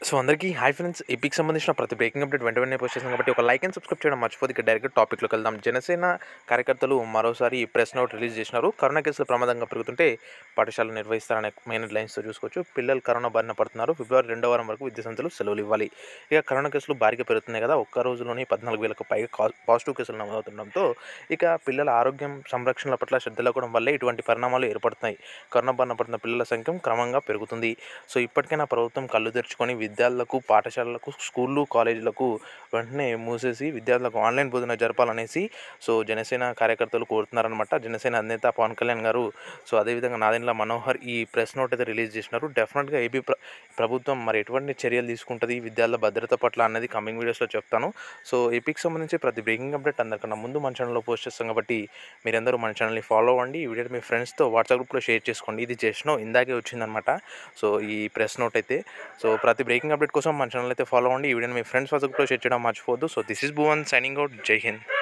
so అందరికీ hi friends epic సంబంధించిన ప్రతి బ్రేకింగ్ అప్డేట్ వెంట వెంటనే పోస్ట్ చేస్తాం కాబట్టి ఒక లైక్ అండ్ సబ్స్క్రైబ్ చేయడం మర్చిపోతే ఇక డైరెక్ట్ టాపిక్లోకి వెళ్దాం జనసేన కార్యకర్తలు మరోసారి ప్రెస్ నోట్ రిలీజ్ చేసినారు కరోనా కేసులు ప్రమాదంగా పెరుగుతుంటే పాఠశాలలు నిర్వహిస్తారనే మెయిన్ లైన్స్తో చూసుకోవచ్చు పిల్లలు కరోనా బారిన పడుతున్నారు ఫిబ్రవరి రెండో వారం వరకు విద్యాసంస్థలు సెలవులు ఇవ్వాలి ఇక కరోనా కేసులు భారీగా పెరుగుతున్నాయి కదా ఒక్క రోజులోనే పద్నాలుగు వేలకు పైగా కా- పాజిటివ్ కేసులు నమోదవుతుండడంతో ఇక పిల్లల ఆరోగ్యం సంరక్షణ పట్ల శ్రద్ధ లేకపోవడం వల్లే ఇటువంటి పరిణామాలు ఏర్పడుతున్నాయి కరోనా బారిన పడుతున్న పిల్లల సంఖ్య క్రమంగా పెరుగుతుంది సో ఇప్పటికైనా ప్రభుత్వం కళ్ళు తెరుచుకొని విద్యార్థులకు పాఠశాలలకు స్కూళ్ళు కాలేజీలకు వెంటనే మూసేసి విద్యార్థులకు ఆన్లైన్ బోధన జరపాలనేసి సో జనసేన కార్యకర్తలు కోరుతున్నారనమాట జనసేన అధినేత పవన్ కళ్యాణ్ గారు సో అదేవిధంగా నాదెండ్ల మనోహర్ ఈ ప్రెస్ నోట్ అయితే రిలీజ్ చేసినారు డెఫినెట్గా ఏపీ ప్ర ప్రభుత్వం మరి ఎటువంటి చర్యలు తీసుకుంటుంది విద్యార్థుల భద్రత పట్ల అన్నది కమింగ్ వీడియోస్లో చెప్తాను సో ఏపీకి సంబంధించి ప్రతి బ్రేకింగ్ అప్డేట్ అందరికన్నా ముందు మన ఛానల్లో పోస్ట్ చేస్తాం కాబట్టి మీరందరూ మన ఛానల్ని ఫాలో అవ్వండి ఈ వీడియో మీ ఫ్రెండ్స్తో వాట్సాప్ గ్రూప్లో షేర్ చేసుకోండి ఇది జస్ట్ ఇందాకే వచ్చిందనమాట సో ఈ ప్రెస్ నోట్ అయితే సో ప్రతి బ్రేకింగ్ అప్డేట్ కోసం మన ఛానల్ అయితే ఫాలో అవ్వండి ఈ వీడియోని మీ ఫ్రెండ్స్ వాట్సాప్ గ్రూప్లో షేర్ చేయడం మర్చిపోవద్దు so this is Bhuvan signing out జై హింద్